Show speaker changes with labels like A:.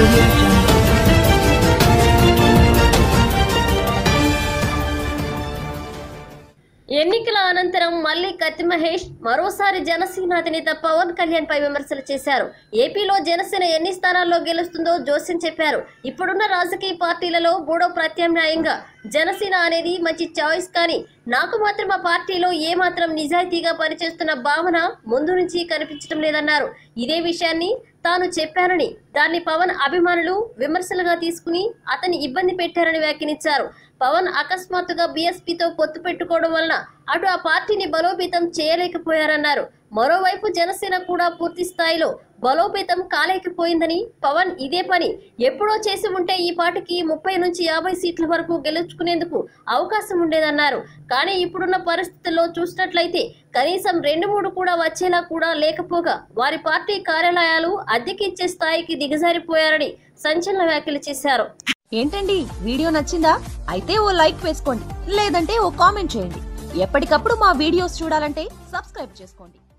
A: audio jungle.
B: ఎన్నికల అనంతరం మళ్లీ కత్తి మహేష్ మరోసారి జనసేన అధినేత పవన్ కళ్యాణ్ పై విమర్శలు చేశారు ఏపీలో జనసేన ఎన్ని స్థానాల్లో గెలుస్తుందో జోస్యం చెప్పారు ఇప్పుడున్న రాజకీయ పార్టీలలో మూడో ప్రత్యామ్నాయంగా జనసేన అనేది మంచి చాయిస్ కానీ నాకు మాత్రం ఆ పార్టీలో ఏమాత్రం నిజాయితీగా పనిచేస్తున్న భావన ముందు నుంచి కనిపించడం లేదన్నారు ఇదే విషయాన్ని తాను చెప్పానని దాన్ని పవన్ అభిమానులు విమర్శలుగా తీసుకుని అతన్ని ఇబ్బంది పెట్టారని వ్యాఖ్యానించారు పవన్ అకస్మాత్తుగా బీఎస్పీతో పొత్తు పెట్టుకోవడం వలన అటు ఆ పార్టీని బలోపేతం చేయలేకపోయారన్నారు మరోవైపు జనసేన కూడా పూర్తి స్థాయిలో బలోపేతం కాలేకపోయిందని పవన్ ఇదే పని ఎప్పుడో చేసి ఉంటే ఈ పార్టీకి ముప్పై నుంచి యాభై సీట్ల వరకు గెలుచుకునేందుకు అవకాశం ఉండేదన్నారు కానీ ఇప్పుడున్న పరిస్థితుల్లో చూసినట్లయితే కనీసం రెండు మూడు కూడా వచ్చేలా కూడా లేకపోగా వారి పార్టీ కార్యాలయాలు అద్దెకిచ్చే స్థాయికి దిగజారిపోయారని సంచలన వ్యాఖ్యలు చేశారు
C: ఏంటండి వీడియో నచ్చిందా అయితే ఓ లైక్ వేసుకోండి లేదంటే ఓ కామెంట్ చేయండి ఎప్పటికప్పుడు మా వీడియోస్ చూడాలంటే సబ్స్క్రైబ్ చేసుకోండి